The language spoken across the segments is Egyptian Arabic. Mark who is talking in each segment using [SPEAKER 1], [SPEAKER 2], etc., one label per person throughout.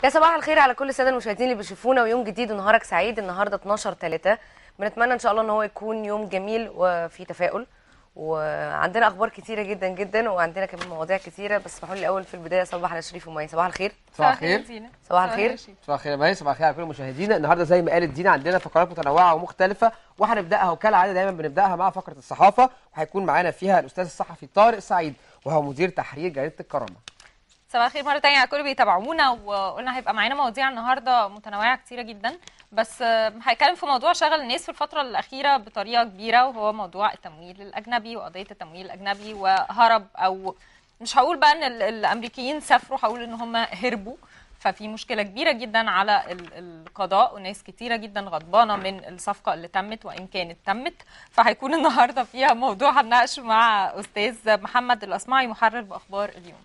[SPEAKER 1] يا صباح الخير على كل الساده المشاهدين اللي بيشوفونا ويوم جديد ونهارك سعيد النهارده 12 3 بنتمنى ان شاء الله ان هو يكون يوم جميل وفي تفاؤل وعندنا اخبار كتيره جدا جدا وعندنا كمان مواضيع كتيره بس اسمحوا لي الاول في البدايه صباح على شريف ومي صباح الخير
[SPEAKER 2] صباح الخير
[SPEAKER 1] صباح الخير
[SPEAKER 2] صباح الخير يا مي صباح الخير على كل مشاهدينا النهارده زي ما قالت دينا عندنا فقرات متنوعه ومختلفه وهنبداها وكالعاده دايما بنبداها مع فقره الصحافه وهيكون معانا فيها الاستاذ الصحفي طارق سعيد وهو مدير تحرير جريده الكرامه
[SPEAKER 3] صباح الخير مرة تانية على كل اللي بيتابعونا وقلنا هيبقى معانا مواضيع النهارده متنوعة كتيرة جدا بس آه، هيتكلم في موضوع شغل الناس في الفترة الأخيرة بطريقة كبيرة وهو موضوع التمويل الأجنبي وقضية التمويل الأجنبي وهرب أو مش هقول بقى إن ال- الأمريكيين سافروا هقول إن هم هربوا ففي مشكلة كبيرة جدا على ال- القضاء وناس كتيرة جدا غضبانة من الصفقة اللي تمت وإن كانت تمت فهيكون النهارده فيها موضوع هنناقشه مع أستاذ محمد الأصمعي محرر بأخبار اليوم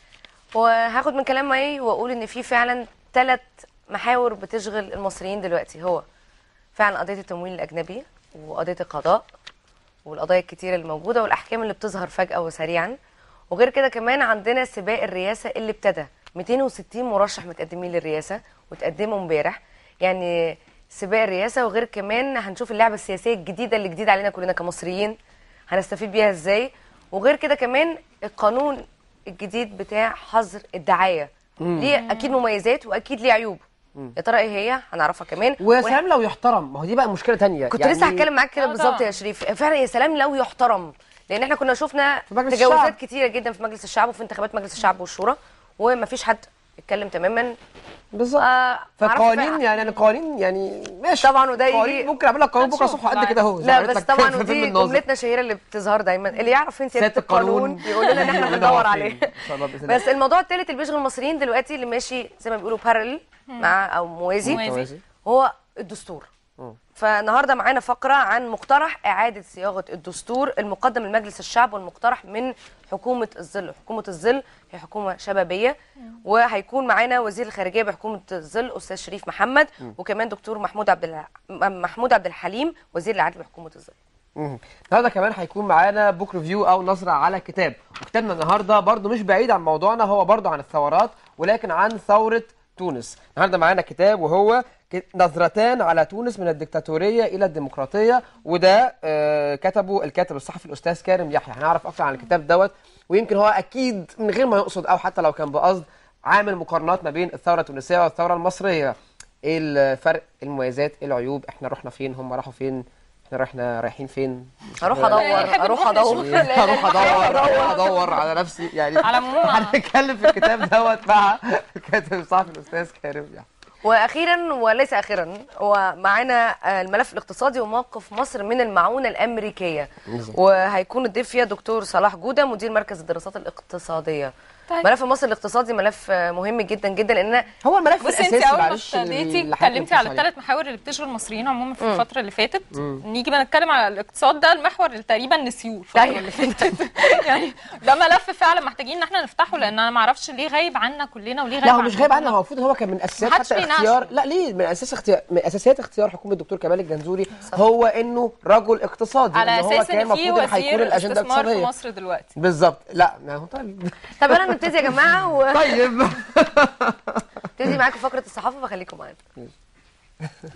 [SPEAKER 1] وهاخد من كلام مي واقول ان في فعلا ثلاث محاور بتشغل المصريين دلوقتي هو فعلا قضيه التمويل الاجنبي وقضيه القضاء والقضايا الكتيره اللي موجوده والاحكام اللي بتظهر فجاه وسريعا وغير كده كمان عندنا سباق الرئاسه اللي ابتدى 260 مرشح متقدمين للرئاسه وتقدموا امبارح يعني سباق الرئاسه وغير كمان هنشوف اللعبه السياسيه الجديده اللي جديده علينا كلنا كمصريين هنستفيد بيها ازاي وغير كده كمان القانون الجديد بتاع حظر الدعايه ليه اكيد مميزات واكيد ليه عيوب يا ترى ايه هي هنعرفها كمان
[SPEAKER 2] ويا سلام لو يحترم ما هو دي بقى مشكله تانية
[SPEAKER 1] كنت
[SPEAKER 2] يعني
[SPEAKER 1] لسه هتكلم معاك كده
[SPEAKER 3] آه
[SPEAKER 1] بالظبط
[SPEAKER 3] طبعاً.
[SPEAKER 1] يا شريف فعلا يا سلام لو يحترم لان احنا كنا شفنا
[SPEAKER 2] في مجلس
[SPEAKER 1] تجاوزات
[SPEAKER 2] الشعب.
[SPEAKER 1] كتيره جدا في مجلس الشعب وفي انتخابات مجلس الشعب والشورى ومفيش حد اتكلم تماما
[SPEAKER 2] بالظبط
[SPEAKER 1] آه
[SPEAKER 2] فقوانين
[SPEAKER 1] معرفش
[SPEAKER 2] يعني انا قوانين يعني ماشي
[SPEAKER 1] طبعا وده يجي-
[SPEAKER 2] قوانين ممكن اعمل لك قانون بكره
[SPEAKER 3] هنشوف.
[SPEAKER 2] الصبح قد كده اهو زي
[SPEAKER 1] لا
[SPEAKER 2] ما قلت
[SPEAKER 1] بس
[SPEAKER 2] لك
[SPEAKER 1] طبعا
[SPEAKER 2] في
[SPEAKER 1] ودي
[SPEAKER 2] فيلم الناظر.
[SPEAKER 1] جملتنا الشهيره اللي بتظهر دايما اللي يعرف فين سياده
[SPEAKER 2] سيادة
[SPEAKER 1] القانون
[SPEAKER 2] القانون
[SPEAKER 1] يقول لنا ان احنا بندور عليه
[SPEAKER 2] ان شاء الله باذن الله
[SPEAKER 1] بس الموضوع الثالث اللي بيشغل المصريين دلوقتي اللي ماشي زي ما بيقولوا بارل مع او موازي
[SPEAKER 3] موازي.
[SPEAKER 2] توازي.
[SPEAKER 1] هو الدستور فالنهارده معانا فقره عن مقترح اعاده صياغه الدستور المقدم لمجلس الشعب والمقترح من حكومه الظل حكومه الظل هي حكومه شبابيه وهيكون معانا وزير الخارجيه بحكومه الظل استاذ شريف محمد وكمان دكتور محمود عبد الع... محمود عبد الحليم وزير العدل بحكومه الظل
[SPEAKER 2] مم. النهارده كمان هيكون معانا بوك ريفيو او نظره على كتاب وكتابنا النهارده برضو مش بعيد عن موضوعنا هو برضو عن الثورات ولكن عن ثوره تونس النهارده معانا كتاب وهو ك- نظرتان على تونس من الدكتاتوريه الى الديمقراطيه وده آه كتبه الكاتب الصحفي الاستاذ كارم يحيى هنعرف اكتر عن الكتاب دوت ويمكن هو اكيد من غير ما يقصد او حتى لو كان بقصد عامل مقارنات ما بين الثوره التونسيه والثوره المصريه ايه الفرق المميزات ايه العيوب احنا رحنا فين هم راحوا فين احنا رحنا رايحين فين
[SPEAKER 1] اروح ادور
[SPEAKER 3] نحب
[SPEAKER 1] اروح
[SPEAKER 3] نروح
[SPEAKER 1] ادور
[SPEAKER 3] نشوف.
[SPEAKER 2] هروح ادور هروح ادور على نفسي يعني
[SPEAKER 3] على العموم
[SPEAKER 2] هنتكلم في الكتاب دوت مع الكاتب الصحفي الاستاذ كريم يعني
[SPEAKER 1] واخيرا وليس اخيرا هو معانا آه، الملف الاقتصادي وموقف مصر من المعونه الامريكيه وهيكون الضيف فيها دكتور صلاح جوده مدير مركز الدراسات الاقتصاديه
[SPEAKER 3] طيب.
[SPEAKER 1] ملف مصر الاقتصادي ملف آه، مهم جدا جدا لان
[SPEAKER 2] هو الملف
[SPEAKER 3] بصي انت
[SPEAKER 2] الاساسي
[SPEAKER 3] اول ما
[SPEAKER 2] معلش
[SPEAKER 3] ابتديتي
[SPEAKER 2] اللي حضرتك
[SPEAKER 3] اتكلمتي على
[SPEAKER 2] بتبص
[SPEAKER 3] الثلاث محاور اللي بتشغل المصريين عموما في الفتره اللي فاتت نيجي بقى نتكلم على الاقتصاد ده المحور اللي تقريبا نسيوه الفتره
[SPEAKER 1] أيوة.
[SPEAKER 3] اللي فاتت يعني ده ملف فعلا محتاجين ان احنا نفتحه لان انا ما اعرفش ليه غايب عنا كلنا وليه غايب
[SPEAKER 2] لا هو مش غايب عنها
[SPEAKER 3] عننا.
[SPEAKER 2] هو المفروض هو كان من اساسيات
[SPEAKER 3] محدش
[SPEAKER 2] حتى
[SPEAKER 3] بيناقشه.
[SPEAKER 2] اختيار لا ليه من اساس اختيار من اساسيات اختيار حكومه الدكتور كمال الجنزوري هو انه رجل اقتصادي
[SPEAKER 3] على
[SPEAKER 2] إن هو
[SPEAKER 3] اساس
[SPEAKER 2] كان
[SPEAKER 3] ان في
[SPEAKER 2] المفروض إن هيكون
[SPEAKER 3] وزير
[SPEAKER 2] الاجنده
[SPEAKER 3] استثمار في
[SPEAKER 2] الاقتصاديه
[SPEAKER 3] مصر دلوقتي
[SPEAKER 2] بالظبط لا ما هو طيب
[SPEAKER 1] طب يلا نبتدي يا جماعه
[SPEAKER 2] طيب
[SPEAKER 1] ونبتدي معاكم فقره الصحافه فخليكم معانا